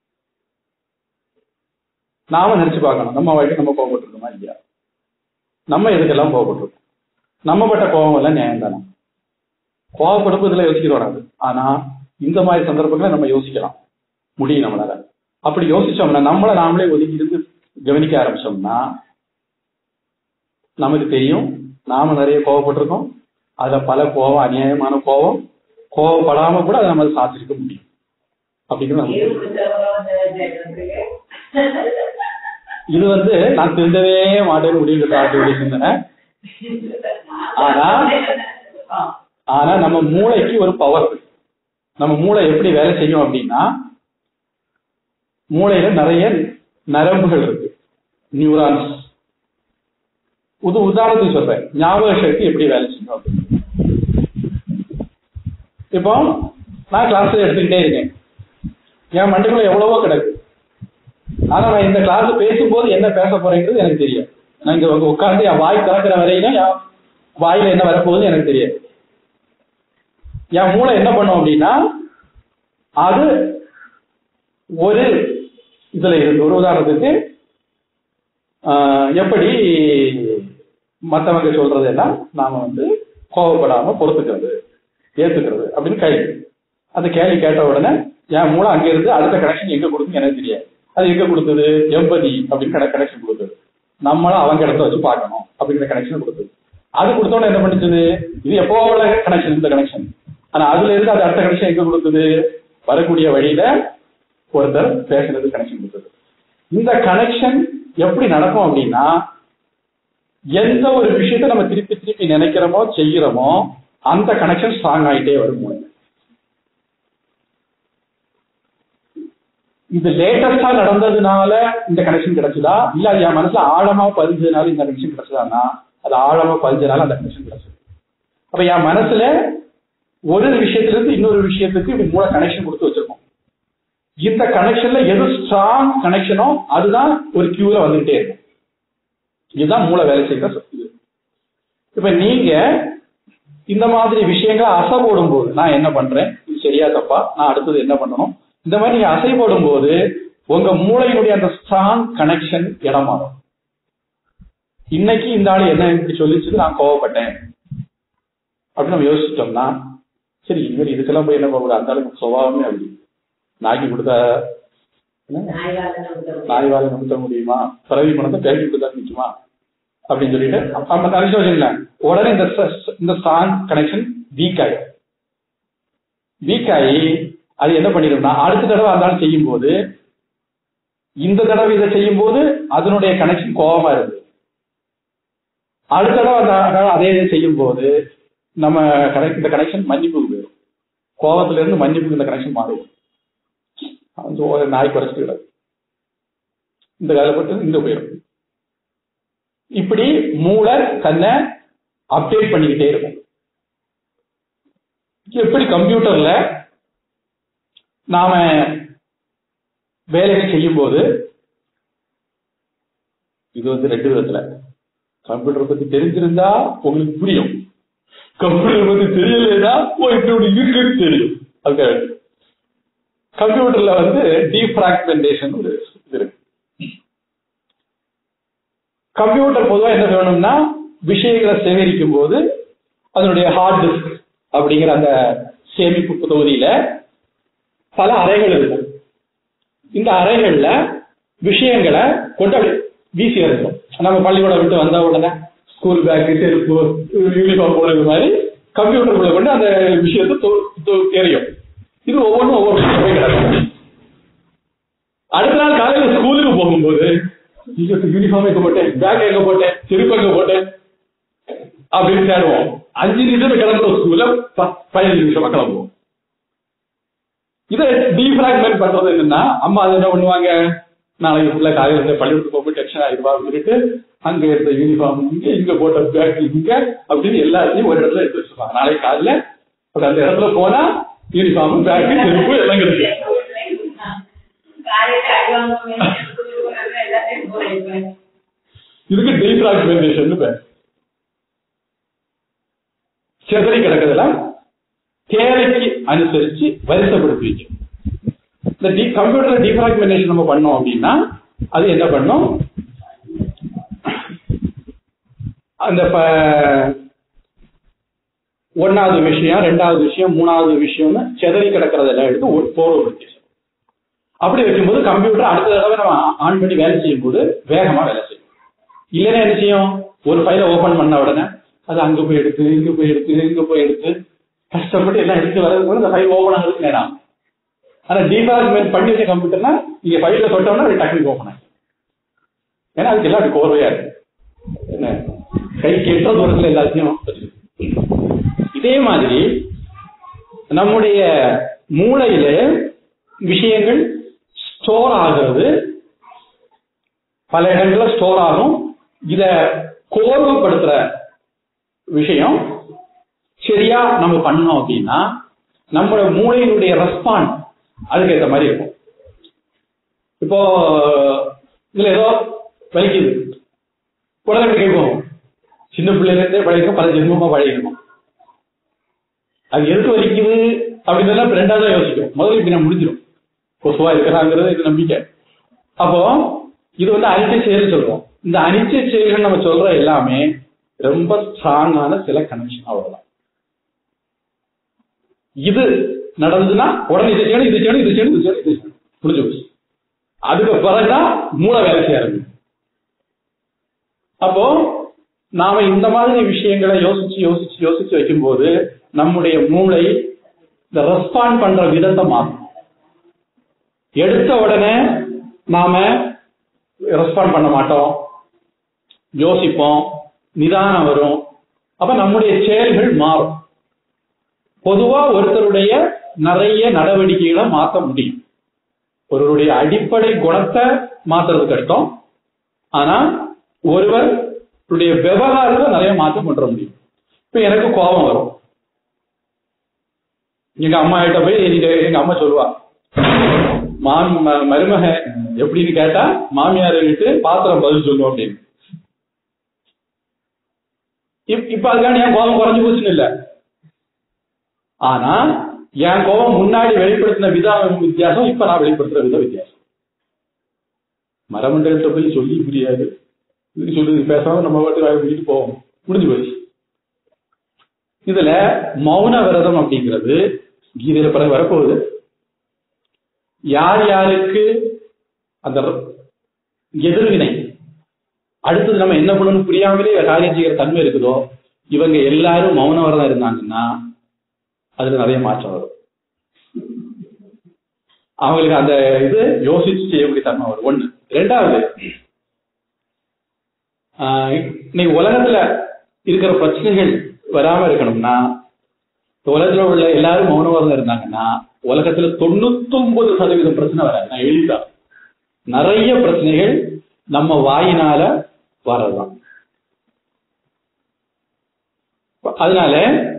A: நாம நினைச்சு பார்க்கணும் நம்ம வாழ்க்கை நம்ம கோவப்பட்டிருக்கோமா இல்லையா நம்ம எதுக்கெல்லாம் கோவப்பட்டிருக்கோம் நம்ம பட்ட கோபம் எல்லாம் நியாயம் தானே கோவப்படுப்பதுல யோசிக்க வராது ஆனா இந்த மாதிரி சந்தர்ப்பங்களை நம்ம யோசிக்கலாம் முடியும் நம்மளால அப்படி யோசிச்சோம்னா நம்மளை நாமளே ஒதுக்கி இருந்து கவனிக்க ஆரம்பிச்சோம்னா நமக்கு தெரியும் நாம நிறைய கோவப்பட்டிருக்கோம் அதுல பல கோவம் அநியாயமான கோவம் கோவப்படாம கூட அதை நம்ம சாதிச்சிருக்க முடியும் அப்படிங்கிறது நமக்கு தெரியும்.
B: இருபது சதவீதம் கேட்கறதுக்கு
A: இது வந்து நான் திருந்தவே மாட்டேன்னு முடிவு கட்ட சிந்தனை ஆனா ஆனா நம்ம மூளைக்கு ஒரு பவர் இருக்கு நம்ம மூளை எப்படி வேலை செய்யும் அப்படின்னா மூளையில நிறைய நரம்புகள் இருக்கு நியூரான்ஸ் உது உதாரணத்துக்கு சொல்றேன் ஞாபக சக்தி எப்படி வேலை செய்யும் அப்படின்னு இப்போ நான் கிளாஸ் எடுத்துக்கிட்டே இருக்கேன் என் மண்டைக்குள்ள எவ்வளவோ கிடக்கு ஆனா நான் இந்த கிளாஸ் பேசும்போது என்ன பேச போறேங்கிறது எனக்கு தெரியும் நான் இங்க உட்கார்ந்து என் வாய் திறக்கிற வரையிலும் என் வாயில என்ன வரப்போகுதுன்னு எனக்கு தெரியாது என் மூளை என்ன பண்ணும் அப்படின்னா அது ஒரு இதுல இருக்கு ஒரு உதாரணத்துக்கு ஆஹ், எப்படி மத்தவங்க சொல்றதெல்லாம் நாம வந்து கோவப்படாம பொறுத்துக்கிறது ஏத்துக்கிறது அப்படின்னு கேள்வி அந்த கேள்வி கேட்ட உடனே என் மூளை அங்க இருந்து அடுத்த கனெக்ஷன் எங்க கொடுக்குன்னு எனக்கு தெரியாது அது எங்க கொடுத்தது எம்பதி அப்படின்னு கனெக்ஷன் கொடுத்தது நம்மளும் அவங்க இடத்த வச்சு பார்க்கணும் அப்படிங்கிற கனெக்ஷன் கொடுத்தது அது கொடுத்தோன்னே என்ன பண்ணுச்சு இது எப்போ உள்ள கனெக்ஷன் இந்த கனெக்ஷன் ஆனா அதுல இருந்து அது அடுத்த கனெக்ஷன் எங்க கொடுத்தது வரக்கூடிய வழியில ஒருத்தர் பேசுறது கனெக்ஷன் கொடுத்தது இந்த கனெக்ஷன் எப்படி நடக்கும் அப்படின்னா எந்த ஒரு விஷயத்தை நம்ம திருப்பி திருப்பி நினைக்கிறோமோ செய்கிறோமோ அந்த கனெக்ஷன் ஸ்ட்ராங் ஆயிட்டே வரும் மூளையில. இது லேட்டஸ்டா நடந்ததுனால இந்த கனெக்ஷன் கிடைச்சதா இல்ல அது என் மனசுல ஆழமா பதிஞ்சதுனால இந்த கனெக்ஷன் கிடைச்சதானா அது ஆழமா பதிஞ்சதுனால அந்த கனெக்ஷன் கிடைச்சது அப்ப என் மனசுல ஒரு விஷயத்துல இருந்து இன்னொரு விஷயத்துக்கு இப்படி மூளை கனெக்ஷன் கொடுத்து வச்சிருக்கோம் இந்த கனெக்ஷன்ல எது ஸ்ட்ராங் கனெக்ஷனோ அதுதான் ஒரு கியூல வந்துகிட்டே இருக்கும் இதுதான் மூளை வேலை செய்கிற இது இப்ப நீங்க இந்த மாதிரி விஷயங்களை அசை போடும்போது நான் என்ன பண்றேன் இது சரியா தப்பா நான் அடுத்தது என்ன பண்ணணும் இந்த மாதிரி நீங்க அசை போடும்போது உங்க மூளையினுடைய அந்த ஸ்ட்ராங் கனெக்ஷன் இடம் மாறும் இன்னைக்கு இந்த ஆள் என்ன இப்படி சொல்லிச்சு நான் கோவப்பட்டேன் அப்படின்னு நம்ம யோசிச்சிட்டோம்னா சரி இனிமேல் இதுக்கெல்லாம் போய் என்ன பண்ண அந்த அளவுக்கு சுபாவமே அப்படி நாய்க்கு கொடுத்தா என்ன?
B: நாய்வால் நமக்கு
A: நாய் வாழை நிறுத்த முடியுமா பிறவி பணத்தை பேட்டி கொடுத்தா நிற்குமா அப்படின்னு சொல்லிட்டு நம்ம நினைச்சு வச்சுங்களேன் உடனே இந்த ஸ்ட்ரெஸ்- இந்த ஸ்ட்ராங் கனெக்ஷன் வீக் ஆயிடும் வீக் ஆகி அது என்ன பண்ணிடும்னா அடுத்த தடவை அந்த செய்யும் போது இந்த தடவை இதை செய்யும் போது அதனுடைய கனெக்ஷன் கோபமா இருக்கு அடுத்த தடவை அந்த அதாவது அதே இதை செய்யும் போது நம்ம கனெக்ட் இந்த கனெக்ஷன் மன்னிப்புக்கு போயிடும் கோபத்துல இருந்து மன்னிப்புக்கு இந்த கனெக்ஷன் மாறிடும் அது ஒரு நாய் குறைச்சிட்டு கிடக்கு இந்த காலப்பட்டு இங்க போயிடும் இப்படி மூளை தன்னை அப்டேட் பண்ணிக்கிட்டே இருக்கும் எப்படி கம்ப்யூட்டர்ல நாம வேலைகள் செய்யும் போது இது வந்து ரெண்டு விதத்துல கம்ப்யூட்டர் பத்தி தெரிஞ்சிருந்தா உங்களுக்கு புரியும் கம்ப்யூட்டர் பத்தி தெரியலைன்னா ஓ இப்படி ஒண்ணு இருக்குன்னு தெரியும் அது கம்ப்யூட்டர்ல வந்து டீஃப்ராக்மெண்டேஷன் ஒரு இது இருக்கு கம்ப்யூட்டர் பொதுவா என்ன வேணும்னா விஷயங்களை சேகரிக்கும் போது அதனுடைய ஹார்ட் டிஸ்க் அப்படிங்கிற அந்த சேமிப்பு தொகுதியில பல அறைகள் இருக்கும் இந்த அறைகள்ல விஷயங்களை கொண்டு அப்படி வீசி எறிஞ்சிடும் நம்ம பள்ளிக்கூடம் விட்டு வந்த உடனே ஸ்கூல் பேக் செருப்பு யூனிஃபார்ம் போடுறது மாதிரி கம்ப்யூட்டருக்குள்ள கொண்டு அந்த விஷயத்தை தொ- தொ- எறியும் இது ஒவ்வொன்றும் ஒவ்வொரு விஷயம் போய் கிடக்கும் அடுத்த நாள் காலையில ஸ்கூலுக்கு போகும்போது யூனிஃபார்ம் எங்க போட்டேன் பேக் எங்க போட்டேன் செருப்பு எங்க போட்டேன் அப்படின்னு தேடுவோம் அஞ்சு நிமிஷம் கிளம்புற ஸ்கூல்ல ப- பதினஞ்சு நிமிஷமா கிளம்புவோம் இதை டீஃபிராக்மெண்ட் பண்றது என்னன்னா அம்மா அது என்ன பண்ணுவாங்க நாளைக்கு ஃபுல்லா காலையில இருந்து பள்ளிக்கூடத்துக்கு போகும்போது டென்ஷன் ஆயிருவா சொல்லிட்டு அங்க இருந்த யூனிஃபார்ம் இங்க இங்க போட்ட பேக் இங்க அப்படின்னு எல்லாத்தையும் ஒரு இடத்துல எடுத்து வச்சிருப்பாங்க நாளைக்கு காலையில அப்படி அந்த இடத்துல போனா யூனிஃபார்ம் பேக் செருப்பு எல்லாம் கிடைக்கும்
B: காலையில அடிவாங்க எல்லாத்தையும் போயிருப்பேன்
A: இதுக்கு டீஃபிராக்மெண்டேஷன் பேர் சிதறி கிடக்குதெல்லாம் தேவைக்கு அனுசரிச்சு வரிசைப்படுத்தி வைக்கும் இந்த டி கம்ப்யூட்டர் டீஃபிராக்மெண்டேஷன் நம்ம பண்ணோம் அப்படின்னா அது என்ன பண்ணும் அந்த ப- ஒண்ணாவது விஷயம் ரெண்டாவது விஷயம் மூணாவது விஷயம்னு சிதறி கிடக்கிறதெல்லாம் எடுத்து ஒரு போர்வப்படுத்தி அப்படி வைக்கும்போது கம்ப்யூட்டர் அடுத்த தடவை நம்ம ஆன் பண்ணி வேலை செய்யும் போது வேகமா வேலை செய்யும் இல்லைன்னா என்ன செய்யும் ஒரு ஃபைலை ஓபன் பண்ண உடனே அது அங்க போய் எடுத்து இங்க போய் எடுத்து இங்க போய் எடுத்து கஷ்டப்பட்டு எல்லாம் எடுத்து வரதுக்கு அந்த ஃபைல் ஓபன் ஆகுறதுக்கு நேரம் ஆனா டீபார்ட்மெண்ட் பண்ணி வச்ச கம்ப்யூட்டர்னா நீங்க ஃபைல தொட்டோம்னா அது டக்குனு ஓபன் ஆகும் ஏன்னா அதுக்கு எல்லாம் அப்படி கோர்வையா இருக்கு என்ன கைக்கு எட்ட தூரத்துல எல்லாத்தையும் வச்சிருக்கு. இதே மாதிரி நம்முடைய மூளையில விஷயங்கள் ஸ்டோர் ஆகிறது பல இடங்கள்ல ஸ்டோர் ஆகும் இத கோர்வப்படுத்துற விஷயம் சரியா நம்ம பண்ணோம் அப்படின்னா நம்மளோட மூளையினுடைய ரெஸ்பாண்ட் அதுக்கு ஏற்ற மாதிரி இருக்கும் இப்போ இதுல ஏதோ வலிக்குது உடனே கேட்கும் சின்ன பிள்ளைல இருந்தே பழகிருக்கும் பல ஜென்மமா பழகிருக்கும் அது எதுக்கு வலிக்குது அப்படின்னு இப்ப ரெண்டாவது தான் யோசிக்கும் முதல்ல இப்படி நான் முடிஞ்சிடும் கொசுவா இருக்கிறாங்கிறது இது நம்பிக்கை அப்போ இது வந்து அனிச்சை செயல் சொல்றோம் இந்த அனிச்சை செயல்கள் நம்ம சொல்ற எல்லாமே ரொம்ப ஸ்ட்ராங்கான சில கனெக்ஷன் அவ்வளவுதான் இது நடந்ததுன்னா உடனே இது செய்யணும் இது செய்யணும் இது செய்யணும் இது செய்யணும் இது செய்யணும் முடிஞ்சு போச்சு அதுக்கு பிறகுதான் மூளை வேலை செய்ய ஆரம்பிக்கும் அப்போ நாம இந்த மாதிரி விஷயங்களை யோசிச்சு யோசிச்சு யோசிச்சு வைக்கும்போது நம்முடைய மூளை இந்த ரெஸ்பாண்ட் பண்ற விதத்தை மாற்றும் எடுத்த உடனே நாம ரெஸ்பாண்ட் பண்ண மாட்டோம் யோசிப்போம் நிதானம் வரும் அப்ப நம்முடைய செயல்கள் மாறும் பொதுவா ஒருத்தருடைய நிறைய நடவடிக்கைகளை மாற்ற முடியும் ஒருவருடைய அடிப்படை குணத்தை மாத்துறது கஷ்டம் ஆனா ஒருவருடைய விவகாரத்தை நிறைய மாற்றம் பண்ற முடியும் இப்ப எனக்கு கோபம் வரும் எங்க அம்மா கிட்ட போய் நீங்க எங்க அம்மா சொல்லுவா மாமி ம- மருமக எப்படின்னு கேட்டா மாமியார் கிட்ட பாத்திரம் பதில் சொல்லும் அப்படின்னு இப்- இப்ப அதுக்கான என் கோபம் குறைஞ்சு போச்சுன்னு இல்ல ஆனா என் கோபம் முன்னாடி வெளிப்படுத்தின விதம் வித்தியாசம் இப்ப நான் வெளிப்படுத்துற விதம் வித்தியாசம் மரமண்டலத்தை போய் சொல்லி புரியாது இதுக்கு சொல்லி பேசாம நம்ம வாட்டி வாய் முடிட்டு போவோம் முடிஞ்சு போச்சு இதுல மௌன விரதம் அப்படிங்கிறது கீதையில பிறகு வரப்போகுது யார் யாருக்கு அந்த எதிர்வினை அடுத்தது நம்ம என்ன பண்ணணும் புரியாமலே காரியம் செய்கிற தன்மை இருக்குதோ இவங்க எல்லாரும் மௌன விரதம் இருந்தாங்கன்னா அதுல நிறைய மாற்றம் வரும் அவங்களுக்கு அந்த இது யோசிச்சு செய்யக்கூடிய தன்மை வரும் ஒண்ணு ரெண்டாவது ஆஹ் இன்னைக்கு உலகத்துல இருக்கிற பிரச்சனைகள் வராம இருக்கணும்னா இந்த உலகத்துல உள்ள எல்லாரும் மௌனவாதம் இருந்தாங்கன்னா உலகத்துல தொண்ணூத்தி ஒன்பது சதவீதம் பிரச்சனை வராது நான் எழுதிதான் நிறைய பிரச்சனைகள் நம்ம வாயினால வர்றதுதான் அதனால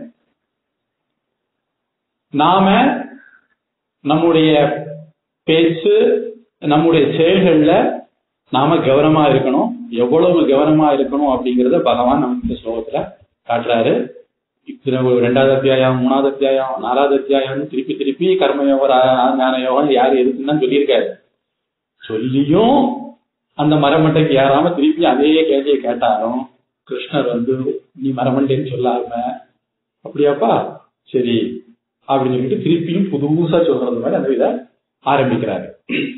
A: நாம நம்முடைய பேச்சு நம்முடைய செயல்கள்ல நாம கவனமா இருக்கணும் எவ்வளவு கவனமா இருக்கணும் அப்படிங்கறத பகவான் நமக்கு இந்த ஸ்லோகத்துல காட்டுறாரு இதுல ஒரு ரெண்டாவது அத்தியாயம் மூணாவது அத்தியாயம் நாலாவது அத்தியாயம் திருப்பி திருப்பி கர்மயோகம் ரா- ஞான யோகம் யாரு எதுக்குன்னு தான் சொல்லியிருக்காரு சொல்லியும் அந்த மரமட்டைக்கு ஏறாம திருப்பி அதே கேள்வியை கேட்டாலும் கிருஷ்ணர் வந்து நீ மரமண்டைன்னு சொல்லாம அப்படியாப்பா சரி அப்படின்னு சொல்லிட்டு திருப்பியும் புதுசா சொல்றது மாதிரி அந்த இதை ஆரம்பிக்கிறாரு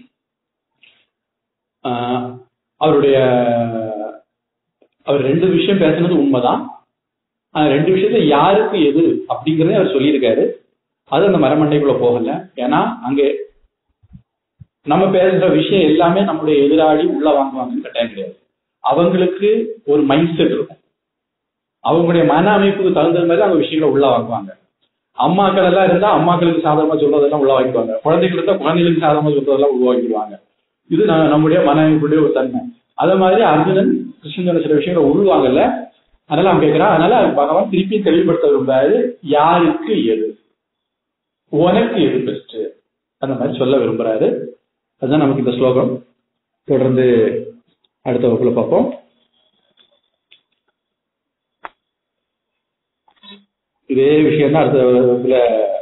A: ஆஹ் அவருடைய அவர் ரெண்டு விஷயம் பேசுனது உண்மைதான் ஆனா ரெண்டு விஷயத்துல யாருக்கு எது அப்படிங்கறத அவர் சொல்லியிருக்காரு அது அந்த மரமண்டைக்குள்ள போகல ஏன்னா அங்க நம்ம பேசுற விஷயம் எல்லாமே நம்மளுடைய எதிராளி உள்ள வாங்குவாங்கன்னு கட்டாயம் கிடையாது அவங்களுக்கு ஒரு மைண்ட் செட் இருக்கும் அவங்களுடைய மன அமைப்புக்கு தகுந்த மாதிரி அவங்க விஷயங்களை உள்ள வாங்குவாங்க அம்மாக்கள் எல்லாம் இருந்தா அம்மாக்களுக்கு சாதகமா சொல்றதெல்லாம் உள்ள வாங்கிக்குவாங்க குழந்தைகள் இருந்தா குழந்தைகளுக்கு சாதகமா சொல்றதெல்லாம் உருவாக்கிடுவாங்க இது ந- நம்முடைய மன அமைப்புடைய ஒரு தன்மை அதே மாதிரி அர்ஜுனன் கிருஷ்ணன் சில விஷயங்களை உருவாங்கல்ல அதனால அவன் கேட்கிறான் அதனால பகவான் திருப்பி தெளிவுபடுத்த விரும்பாரு யாருக்கு எது உனக்கு எது பெஸ்ட் அந்த மாதிரி சொல்ல விரும்புறாரு அதுதான் நமக்கு இந்த ஸ்லோகம் தொடர்ந்து அடுத்த வகுப்புல பார்ப்போம் இதே விஷயம் தான் அடுத்த வகுப்புல